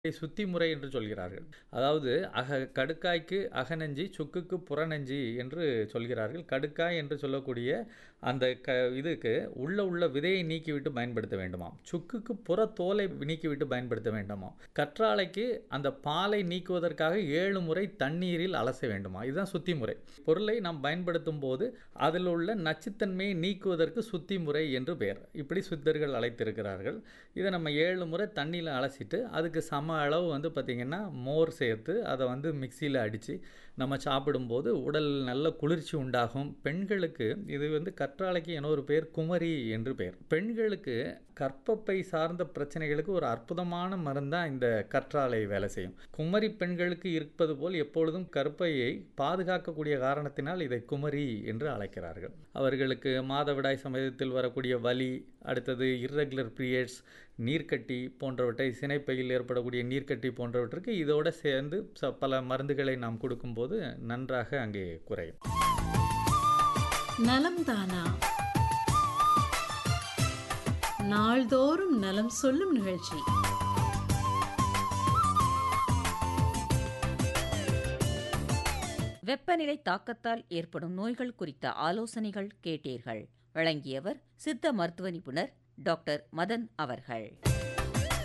சுத்தி முறை என்று சொல்கிறார்கள். அதாவது அக கடுக்காய்க்கு அகநெஞ்சி, சுக்குக்கு புறநெஞ்சி என்று சொல்கிறார்கள். கடுக்காய் என்று சொல்லக்கூடிய அந்த க இதுக்கு உள்ள உள்ள விதையை நீக்கிவிட்டு பயன்படுத்த வேண்டுமாம். சுக்குக்கு புறத்தோலை நீக்கிவிட்டு பயன்படுத்த வேண்டுமாம். கற்றாழைக்கு அந்த பாலை நீக்குவதற்காக 7 முறை தண்ணீரில் அலச வேண்டுமாம். இதுதான் சுத்தி முறை. பொருளை நாம் பயன்படுத்தும்போது அதில் உள்ள நச்சுத்தன்மையை நீக்குவதற்கு சுத்தி முறை என்று பெயர். இப்படி சித்தர்கள் அழைத்திருக்கிறார்கள். இத நம்ம 7 முறை தண்ணீல அலசிட்டு அதுக்கு சம அளவு வந்து பார்த்தீங்கன்னா, மோர் சேர்த்து அத வந்து மிக்ஸியில அடிச்சு நம்ம சாப்பிடும்போது உடல் நல்ல குளிர்ச்சி உண்டாகும். பெண்களுக்கு இது வந்து கற்றாழைக்கு இன்னொரு பெயர் குமரி என்று பெயர். பெண்களுக்கு கர்ப்பப்பை சார்ந்த பிரச்சனைகளுக்கு ஒரு அற்புதமான மருந்தா இந்த கற்றாழை வேலை செய்யும். குமரி பெண்களுக்கு இருப்பது போல் எப்பொழுதும் கருப்பையை பாதுகாக்கக்கூடிய காரணத்தினால் இதை குமரி என்று அழைக்கிறார்கள். அவர்களுக்கு மாதவிடாய் சமயத்தில் வரக்கூடிய வலி, அடுத்தது இர்ரெகுலர் பீரியட்ஸ், நீர்க்கட்டி போன்றவற்றை சினைப்பையில் ஏற்படக்கூடிய நீர்க்கட்டி போன்றவற்றுக்கு இதோட சேர்ந்து ச பல மருந்துகளை நாம் கொடுக்கும்போது நன்றாக அங்கே குறையும். நலம் தானா நாள்தோறும் நலம் சொல்லும் நிகழ்ச்சி வெப்பநிலை தாக்கத்தால் ஏற்படும் நோய்கள் குறித்த ஆலோசனைகள் கேட்டீர்கள் வழங்கியவர் சித்த மருத்துவ நிபுணர் டாக்டர் மதன் அவர்கள்